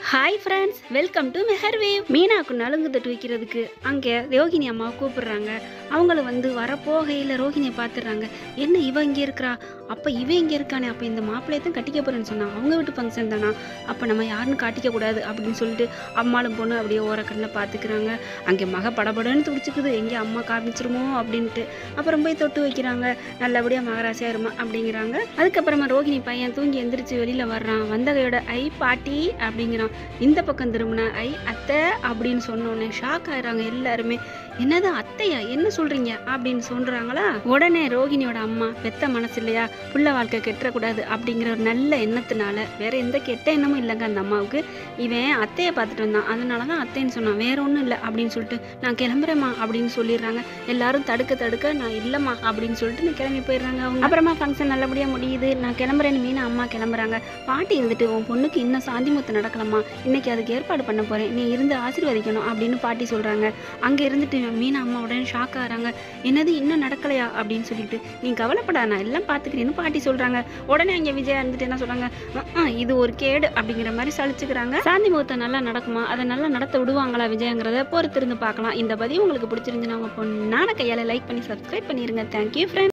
hi friends welcome to மெஹர்வேவ் மீனாக்கு நலுங்கு தட்டு வைக்கிறதுக்கு அங்கே ரோஹிணி அம்மாவை கூப்பிடுறாங்க அவங்கள வந்து வரப்போகையில் ரோஹிணியை பார்த்துடுறாங்க என்ன இவ இங்கே இருக்கிறா அப்போ இவ இங்கே இருக்கானே அப்போ இந்த மாப்பிள்ளையை தான் கட்டிக்க போகிறேன்னு சொன்னா அவங்க வீட்டு ஃபங்க்ஷன் தானா அப்போ நம்ம யாருன்னு காட்டிக்க கூடாது அப்படின்னு சொல்லிட்டு அம்மாளும் பொண்ணு அப்படியே ஓரக்கண்ணில் பார்த்துக்கிறாங்க அங்கே மக படபடன்னு துடிச்சுக்குது எங்கே அம்மா காமிச்சிருமோ அப்படின்ட்டு அப்புறம் போய் தொட்டு வைக்கிறாங்க நல்லபடியாக மகராசியாக இருமா அப்படிங்கிறாங்க அதுக்கப்புறமா ரோஹிணி பையன் தூங்கி எந்திரிச்சு வெளியில் வர்றான் வந்தகையோட ஐ பாட்டி அப்படிங்கிறான் இந்த பக்கம் திரும்பினா ஐ அத்தை அப்படின்னு சொன்னோடனே ஷாக் ஆயிடுறாங்க எல்லாருமே என்னது அத்தையா என்ன சொல்றீங்க அப்படின்னு சொல்றாங்களா உடனே ரோகிணியோட அம்மா பெத்த மனசு இல்லையா புள்ள வாழ்க்கை கெட்டக்கூடாது அப்படிங்கிற ஒரு நல்ல எண்ணத்தினால வேற எந்த கெட்ட எண்ணமும் இல்லைங்க அந்த அம்மாவுக்கு இவன் அத்தையை பார்த்துட்டு வந்தான் அதனால தான் அத்தைன்னு சொன்னான் வேற ஒன்றும் இல்லை அப்படின்னு சொல்லிட்டு நான் கிளம்புறேம்மா அப்படின்னு சொல்லிடுறாங்க எல்லாரும் தடுக்க தடுக்க நான் இல்லைம்மா அப்படின்னு சொல்லிட்டு நான் கிளம்பி போயிடுறாங்க அவங்க அப்புறமா ஃபங்க்ஷன் நல்லபடியாக முடியுது நான் கிளம்புறேன்னு மீனா அம்மா கிளம்புறாங்க பாட்டி இருந்துட்டு உன் பொண்ணுக்கு இன்னும் சாந்தி முத்து நடக்கலாமா இன்னைக்கு அதுக்கு ஏற்பாடு பண்ண போறேன் நீ இருந்து ஆசீர்வதிக்கணும் அப்படின்னு பாட்டி சொல்றாங்க அங்க இருந்துட்டு மீனா அம்மா உடனே ஷாக் ஆகுறாங்க என்னது இன்னும் நடக்கலையா அப்படின்னு சொல்லிட்டு நீ கவலைப்படா நான் எல்லாம் பார்த்துக்கிறேன்னு பாட்டி சொல்றாங்க உடனே அங்க விஜயா இருந்துட்டு என்ன சொல்றாங்க "அஹ், இது ஒரு கேடு அப்படிங்கிற மாதிரி சலிச்சுக்கிறாங்க சாந்தி முகூர்த்தம் நல்லா நடக்குமா அதை நல்லா நடத்த விடுவாங்களா விஜயங்கிறத பொறுத்திருந்து பார்க்கலாம் இந்த பதிவு உங்களுக்கு பிடிச்சிருந்துச்சுன்னா உங்க பொண்ணான கையால லைக் பண்ணி சப்ஸ்கிரைப் பண்ணிருங்க தேங்க்யூ ஃப்ரெண்ட்